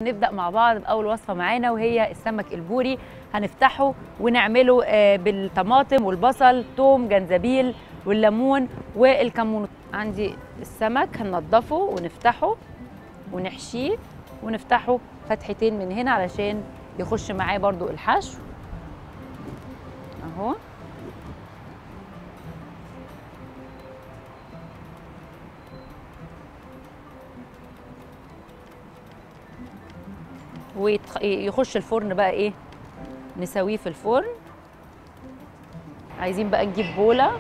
نبدأ مع بعض بأول وصفة معانا وهي السمك البوري هنفتحه ونعمله آه، بالطماطم والبصل توم جنزبيل والليمون والكمون عندي السمك هننضفه ونفتحه ونحشيه ونفتحه فتحتين من هنا علشان يخش معاه برضو الحشو اهو ويخش الفرن بقى ايه نسويه في الفرن عايزين بقى نجيب بوله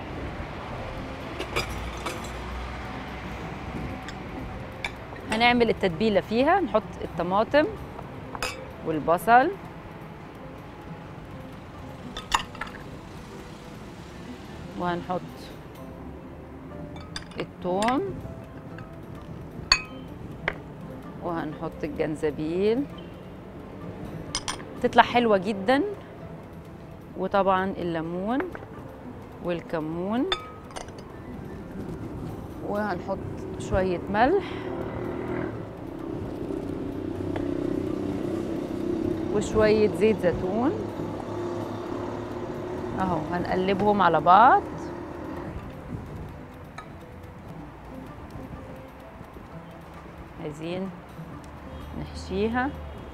هنعمل التتبيله فيها نحط الطماطم والبصل وهنحط الثوم وهنحط الجنزبيل تطلع حلوة جدا وطبعا الليمون والكمون وهنحط شوية ملح وشوية زيت زيتون اهو هنقلبهم على بعض عايزين نحشيها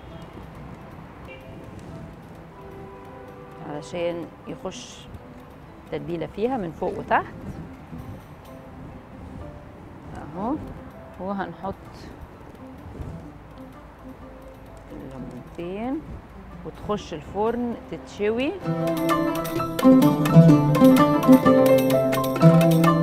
علشان يخش تتبيله فيها من فوق وتحت اهو وهنحط الليمونتين وتخش الفرن تتشوي